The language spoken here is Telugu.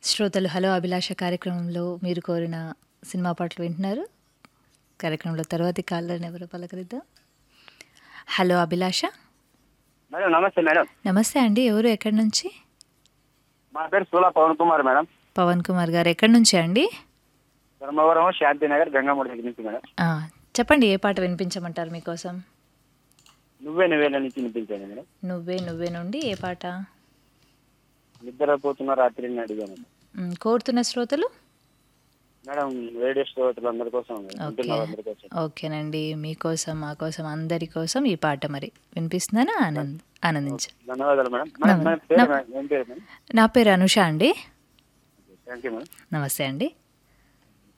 శ్రోతలు హలో అభిలాష కార్యక్రమంలో మీరు కోరిన సినిమా పాటలు వింటున్నారు కార్యక్రమంలో తర్వాతి కాళ్ళని ఎవరో పలకరిద్దాం హలో అభిలాష మేడం నమస్తే మేడం నమస్తే అండి ఎవరు ఎక్కడి నుంచి మా పేరు సూలా పవన్ కుమార్ మేడం పవన్ కుమార్ గారు ఎక్కడి నుంచి అండి ధర్మవరం శాంతినగర్ గంగామూడి దగ్గర నుంచి మేడం ఆ, చెప్పండి ఏ పాట వినిపించమంటారు మీకోసం నువ్వే నువ్వేల నుంచి వినిపించాను మేడం నువ్వే నువ్వే నుండి ఏ పాట నిద్రపోతున్న రాత్రిని అడిగాను మ్, కోరుతున్న శ్రోతలు మేడం రేడియో శ్రోతలు అందరి కోసం ఓకే వింటున్న వాళ్ళందరి కోసం ఓకేనండి మీకోసం మా కోసం అందరి కోసం ఈ పాట మరి వినిపిస్తుందని ఆనంద్ ఆనందించు ధన్యవాదాలు మేడం మేడం, నమ- మన పేరు నమ- మేడం? ఏం పేరు మేడం నా పేరు అనుష అండి థ్యాంక్ యూ మేడం నమస్తే అండి